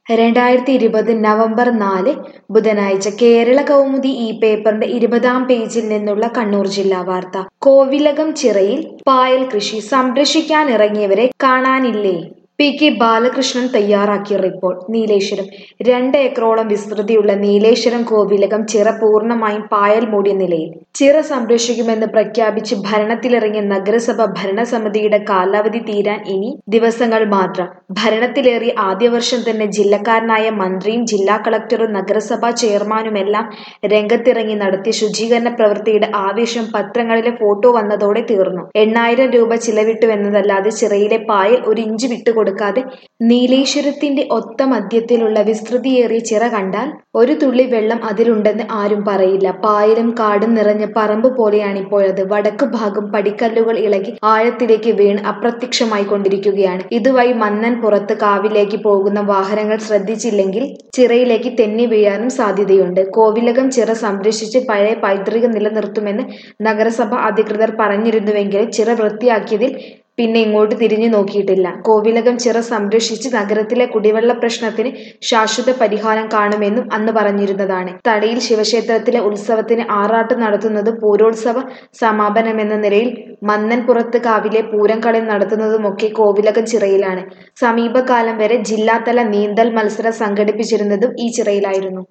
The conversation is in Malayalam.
രണ്ടായിരത്തി ഇരുപത് നവംബർ നാല് ബുധനാഴ്ച കേരള കൗമുദി ഈ പേപ്പറിന്റെ ഇരുപതാം പേജിൽ നിന്നുള്ള കണ്ണൂർ ജില്ലാ വാർത്ത കോവിലകം ചിറയിൽ പായൽ കൃഷി സംരക്ഷിക്കാനിറങ്ങിയവരെ കാണാനില്ലേ പി കെ ബാലകൃഷ്ണൻ തയ്യാറാക്കിയ റിപ്പോർട്ട് നീലേശ്വരം രണ്ട് ഏക്കറോളം വിസ്തൃതിയുള്ള നീലേശ്വരം കോവിലകം ചിറ പൂർണ്ണമായും പായൽ മൂടിയ നിലയിൽ ചിറ സംരക്ഷിക്കുമെന്ന് പ്രഖ്യാപിച്ച് ഭരണത്തിലിറങ്ങിയ നഗരസഭ ഭരണസമിതിയുടെ കാലാവധി തീരാൻ ഇനി ദിവസങ്ങൾ മാത്രം ഭരണത്തിലേറിയ ആദ്യ വർഷം തന്നെ ജില്ലക്കാരനായ മന്ത്രിയും ജില്ലാ കളക്ടറും നഗരസഭാ ചെയർമാനുമെല്ലാം രംഗത്തിറങ്ങി നടത്തിയ ശുചീകരണ പ്രവൃത്തിയുടെ ആവേശം പത്രങ്ങളിലെ ഫോട്ടോ വന്നതോടെ തീർന്നു എണ്ണായിരം രൂപ ചിലവിട്ടുവെന്നതല്ലാതെ ചിറയിലെ പായൽ ഒരു ഇഞ്ച് വിട്ടുകൊടുക്കാതെ നീലേശ്വരത്തിന്റെ ഒത്ത മധ്യത്തിലുള്ള വിസ്തൃതിയേറിയ ചിറ കണ്ടാൽ ഒരു തുള്ളി വെള്ളം അതിലുണ്ടെന്ന് ആരും പറയില്ല പായലും കാടും നിറഞ്ഞ പറമ്പ് പോലെയാണിപ്പോഴത് വടക്കു ഭാഗം പടിക്കല്ലുകൾ ഇളകി ആഴത്തിലേക്ക് വീണ് അപ്രത്യക്ഷമായി കൊണ്ടിരിക്കുകയാണ് ഇതുവഴി മന്നൻ പുറത്ത് കാവിലേക്ക് പോകുന്ന വാഹനങ്ങൾ ശ്രദ്ധിച്ചില്ലെങ്കിൽ ചിറയിലേക്ക് തെന്നി വീഴാനും സാധ്യതയുണ്ട് കോവിലകം ചിറ സംരക്ഷിച്ച് പഴയ പൈതൃകം നിലനിർത്തുമെന്ന് നഗരസഭ അധികൃതർ പറഞ്ഞിരുന്നുവെങ്കിലും ചിറ വൃത്തിയാക്കിയതിൽ പിന്നെ ഇങ്ങോട്ട് തിരിഞ്ഞു നോക്കിയിട്ടില്ല കോവിലകം ചിറ സംരക്ഷിച്ച് നഗരത്തിലെ കുടിവെള്ള പ്രശ്നത്തിന് ശാശ്വത പരിഹാരം കാണുമെന്നും അന്ന് പറഞ്ഞിരുന്നതാണ് തളിയിൽ ശിവക്ഷേത്രത്തിലെ ഉത്സവത്തിന് ആറാട്ട് നടത്തുന്നത് പൂരോത്സവ സമാപനമെന്ന നിലയിൽ മന്നൻപുറത്ത് കാവിലെ പൂരം കളി നടത്തുന്നതുമൊക്കെ കോവിലകം ചിറയിലാണ് സമീപകാലം വരെ ജില്ലാതല നീന്തൽ മത്സരം സംഘടിപ്പിച്ചിരുന്നതും ഈ ചിറയിലായിരുന്നു